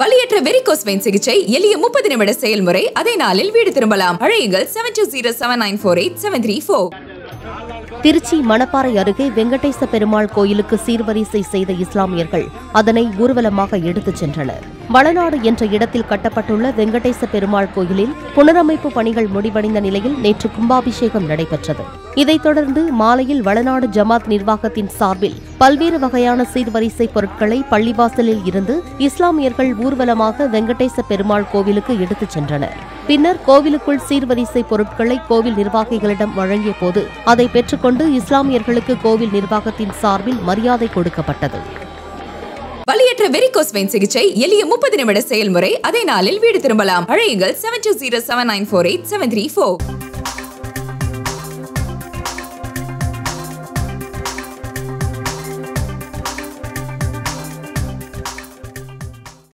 வலியற்ற varicose vein சிகிச்சை எளிய முப்பது நிமிட செயல்முறை அதே நாளில் வீடு திரும்பலாம் அழையுங்கள் seven two zero seven nine four eight seven three four Trichy Manapparai அருகே வெங்கடேச பெருமாள் கோயிலுக்கு சீர்வரிசை செய்த இஸ்லாமியர்கள் அதனை ஊர்வலமாக எடுத்துச் சென்றனர் வளநாடு என்ற இடத்தில் கட்டப்பட்டுள்ள வெங்கடேச பெருமாள் கோயிலில் புனரமைப்பு பணிகள் முடிவடைந்த நிலையில் நேற்று கும்பாபிஷேகம் நடைபெற்றது இதைத் தொடர்ந்து மாலையில் வளநாடு ஜமாத் நிர்வாகத்தின் சார்பில் பல்வேறு வகையான சீர்வரிசை பொருட்களை பள்ளிவாசலில் இருந்து இஸ்லாமியர்கள் ஊர்வலமாக வெங்கடேச பெருமாள் கோவிலுக்கு எடுத்துச் சென்றனர் பின்னர் கோவிலுக்குள் சீர்வரிசை பொருட்களை கோவில் நிர்வாகிகளிடம் வழங்கிய போது அதை பெற்றுக்கொண்டு இஸ்லாமியர்களுக்கு கோவில் நிர்வாகத்தின் சார்பில் மரியாதை கொடுக்கப்பட்டது வலியற்ற வெரிகோஸ் வெயின் சிகிச்சை எளிய முப்பது நிமிட செயல்முறை அதே நாளில் வீடு திரும்பலாம் அழையுங்கள் seven two zero seven nine four eight seven three four